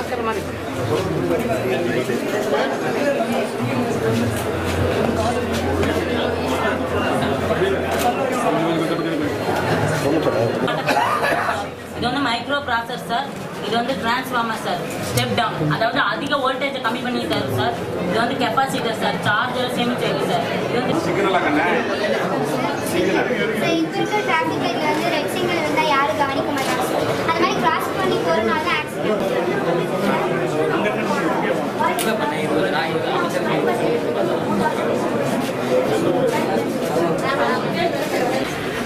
இது வந்து micro process sir இது வந்து டிரான்ஸ்ஃபார்மர் சார் ஸ்டெப் டவுன் அதாவது அதிக வோல்டேஜை கம்மி பண்ணி தரும் சார் இது வந்து கெப்பாசிட்டர் சார் சார்ஜர் சேமிச்சு வைக்கும் சார் இது வந்து சிக்னலா கண்ணே சிக்னல் ஸோ இப்போ இருக்க டிராஃபிக் லைட்ல வந்து ரெட் சிக்னல் இருந்தால் யாரும் கவனிக்க மாட்டாங்க அது மாதிரி கிராஸ் பண்ணி போகிறனால தான் ஆக்சிடென்ட்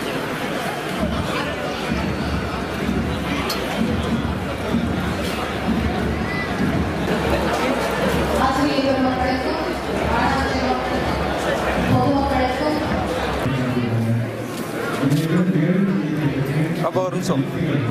ஆசிரியர்கள் மக்களுக்கும் மாணவர்கள் மக்களுக்கும் பொதுமக்களுக்கும் அப்போ ஒரு நிமிஷம்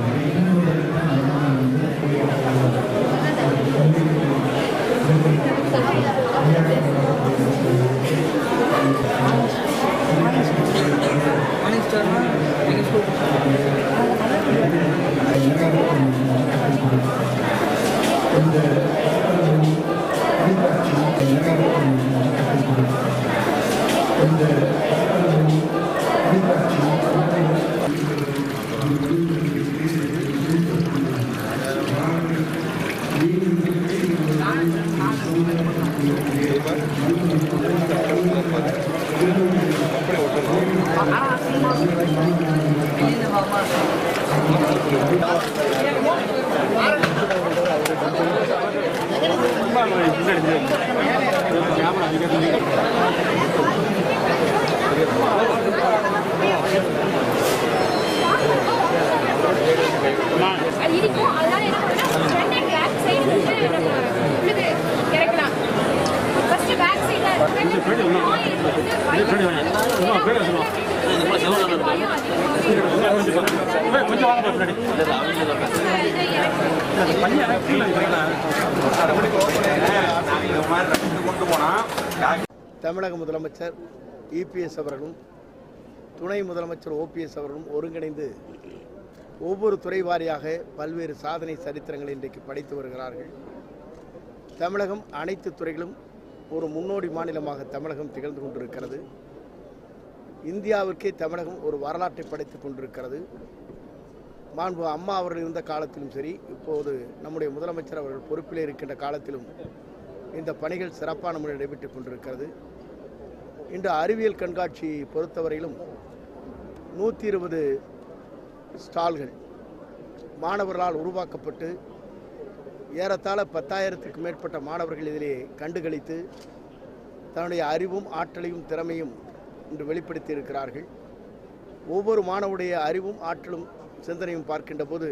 அது இருக்கும் அதனால என்ன பண்ணா ஃப்ரண்ட் அண்ட் பேக் சைடு வந்து நம்ம உள்ளது இறக்கலாம் ஃபர்ஸ்ட் பேக் சைடா கொண்டு போனா தமிழக முதலமைச்சர் இபிஎஸ் அவர்களும் துணை முதலமைச்சர் ஓபிஎஸ் அவர்களும் ஒருங்கிணைந்து ஒவ்வொரு துறை வாரியாக பல்வேறு சாதனை சரித்திரங்களை இன்றைக்கு படைத்து வருகிறார்கள் தமிழகம் அனைத்து துறைகளும் ஒரு முன்னோடி மாநிலமாக தமிழகம் திகழ்ந்து கொண்டிருக்கிறது இந்தியாவிற்கே தமிழகம் ஒரு வரலாற்றை படைத்துக் கொண்டிருக்கிறது மாண்பு அம்மா அவர்கள் இருந்த காலத்திலும் சரி இப்போது நம்முடைய முதலமைச்சர் அவர்கள் பொறுப்பில் இருக்கின்ற காலத்திலும் இந்த பணிகள் சிறப்பான முறையில் நடைபெற்றுக் கொண்டிருக்கிறது இன்று அறிவியல் கண்காட்சியை பொறுத்தவரையிலும் நூற்றி இருபது ஸ்டால்கள் மாணவர்களால் உருவாக்கப்பட்டு ஏறத்தாழ பத்தாயிரத்துக்கு மேற்பட்ட மாணவர்கள் இதிலே கண்டுகளித்து தன்னுடைய அறிவும் ஆற்றலையும் திறமையும் இன்று வெளிப்படுத்தி இருக்கிறார்கள் ஒவ்வொரு மாணவருடைய அறிவும் ஆற்றலும் சிந்தனையும் பார்க்கின்ற போது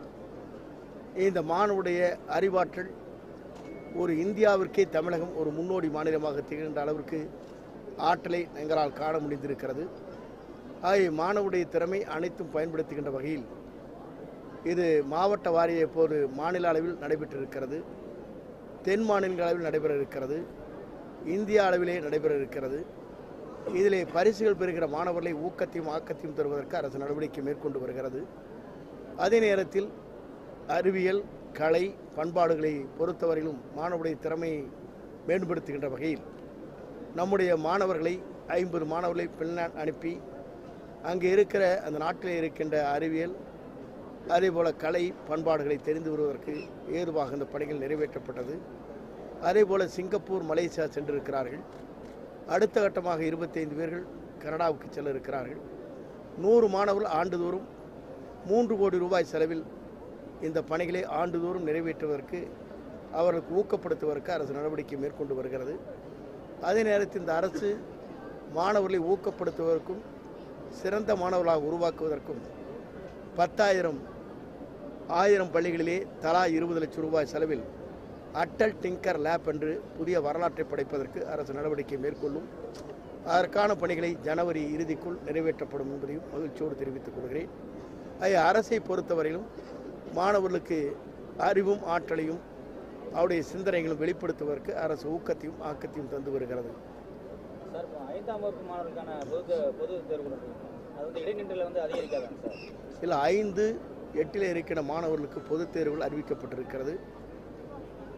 இந்த மாணவருடைய அறிவாற்றல் ஒரு இந்தியாவிற்கே தமிழகம் ஒரு முன்னோடி மாநிலமாக திகழ்கின்ற அளவிற்கு ஆற்றலை எங்களால் காண முடிந்திருக்கிறது ஆகிய மாணவருடைய திறமை அனைத்தும் பயன்படுத்துகின்ற வகையில் இது மாவட்ட வாரிய இப்போது மாநில அளவில் நடைபெற்றிருக்கிறது தென் மாநில அளவில் நடைபெற இருக்கிறது இந்திய அளவிலே நடைபெற இருக்கிறது இதிலே பரிசுகள் பெறுகிற மாணவர்களை ஊக்கத்தையும் ஆக்கத்தையும் தருவதற்கு அரசு நடவடிக்கை மேற்கொண்டு வருகிறது அதே நேரத்தில் அறிவியல் கலை பண்பாடுகளை பொறுத்தவரையிலும் மாணவருடைய திறமையை மேம்படுத்துகின்ற வகையில் நம்முடைய மாணவர்களை ஐம்பது மாணவர்களை பின்லாந்து அனுப்பி அங்கே இருக்கிற அந்த நாட்டில் இருக்கின்ற அறிவியல் அதேபோல் கலை பண்பாடுகளை தெரிந்து வருவதற்கு ஏதுவாக இந்த பணிகள் நிறைவேற்றப்பட்டது அதேபோல் சிங்கப்பூர் மலேசியா சென்றிருக்கிறார்கள் அடுத்த கட்டமாக இருபத்தைந்து பேர்கள் கனடாவுக்கு செல்ல இருக்கிறார்கள் நூறு மாணவர்கள் ஆண்டுதோறும் மூன்று கோடி ரூபாய் செலவில் இந்த பணிகளை ஆண்டுதோறும் நிறைவேற்றுவதற்கு அவர்களுக்கு ஊக்கப்படுத்துவதற்கு அரசு நடவடிக்கை மேற்கொண்டு வருகிறது அதே நேரத்தில் இந்த அரசு மாணவர்களை ஊக்கப்படுத்துவதற்கும் சிறந்த மாணவர்களாக உருவாக்குவதற்கும் பத்தாயிரம் ஆயிரம் பள்ளிகளிலே தலா இருபது லட்சம் ரூபாய் செலவில் அட்டல் டிங்கர் லேப் என்று புதிய வரலாற்றை படைப்பதற்கு அரசு நடவடிக்கை மேற்கொள்ளும் அதற்கான பணிகளை ஜனவரி இறுதிக்குள் நிறைவேற்றப்படும் என்பதையும் மகிழ்ச்சியோடு தெரிவித்துக் கொள்கிறேன் ஐ அரசை பொறுத்தவரையிலும் மாணவர்களுக்கு அறிவும் ஆற்றலையும் அவருடைய சிந்தனைகளும் வெளிப்படுத்துவதற்கு அரசு ஊக்கத்தையும் ஆக்கத்தையும் தந்து வருகிறது சார் இப்போ ஐந்தாம் வகுப்பு மாணவர்களுக்கான பொது பொது தேர்வு நடக்குது. அது வந்து இடைநின்றல வந்து அதிகரிக்காதாங்க சார் இதில் ஐந்து எட்டில் இருக்கிற மாணவர்களுக்கு பொதுத் தேர்வுகள் அறிவிக்கப்பட்டிருக்கிறது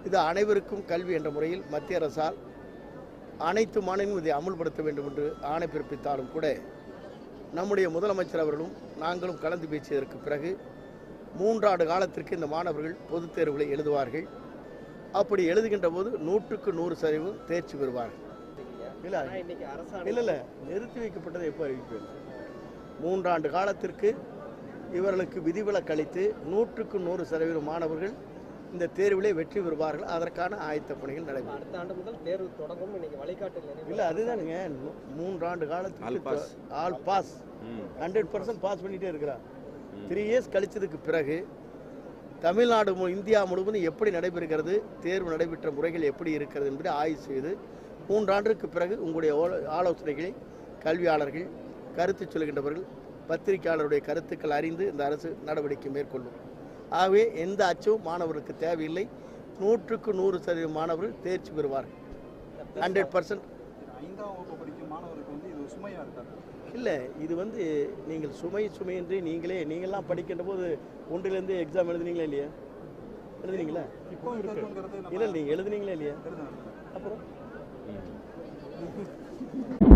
இது அனைவருக்கும் கல்வி என்ற முறையில் மத்திய அரசால் அனைத்து மாநிலங்களும் இதை அமுல்படுத்த வேண்டும் என்று ஆணை பிறப்பித்தாலும் கூட நம்முடைய முதலமைச்சர் அவர்களும் நாங்களும் கலந்து பேசியதற்கு பிறகு மூன்றாண்டு காலத்திற்கு இந்த மாணவர்கள் பொதுத் தேர்வுகளை எழுதுவார்கள் அப்படி எழுதுகின்ற போது நூற்றுக்கு நூறு சதவீதம் தேர்ச்சி பெறுவார்கள் இல்லை இன்னைக்கு அரசாணை இல்லை இல்லை நிறுத்தி வைக்கப்பட்டதை எப்போ அறிவிப்பேன் மூன்றாண்டு காலத்திற்கு இவர்களுக்கு விதிவிலக்கு அளித்து நூற்றுக்கு நூறு சதவீதம் மாணவர்கள் இந்த தேர்விலே வெற்றி பெறுவார்கள் அதற்கான ஆயத்த பணிகள் நடைபெறும் அடுத்த ஆண்டு முதல் தேர்வு தொடங்கும் இன்னைக்கு வழிகாட்டல் இல்லை அதுதானுங்க மூ- மூன்றாண்டு காலத்துக்கு all pass hundred percent pass பண்ணிகிட்டே இருக்கிறார் த்ரீ இயர்ஸ் கழிச்சதுக்கு பிறகு தமிழ்நாடு மு- இந்தியா முழுவதும் எப்படி நடைபெறுகிறது தேர்வு நடைபெற்ற முறைகள் எப்படி இருக்கிறது என்பதை ஆய்வு செய்து மூன்றாண்டுக்கு பிறகு உங்களுடைய ஓல- ஆலோசனைகளை கல்வியாளர்கள் கருத்து சொல்கின்றவர்கள் பத்திரிகையாளருடைய கருத்துக்கள் அறிந்து இந்த அரசு நடவடிக்கை மேற்கொள்ளும் ஆகவே எந்த அச்சமும் மாணவர்களுக்கு தேவையில்லை நூற்றுக்கு நூறு சதவீதம் மாணவர்கள் தேர்ச்சி பெறுவார்கள் ஹண்ட்ரட் பர்சன்ட் ஐந்தாம் வகுப்பு படிக்கும் மாணவருக்கு வந்து இது சுமையா இருக்காது இல்லை இது வந்து நீங்கள் சுமை சுமையின்றி நீங்களே நீங்கள்லாம் படிக்கின்ற போது ஒன்றிலேருந்து எக்ஸாம் எழுதுனீங்களா இல்லையா எழுதுனீங்களா இப்போ இருக்கிறதுங்கிறது நம்ம இல்லை நீங்கள் எழுதுனீங்களா இல்லையா எழுதணும். அப்புறம்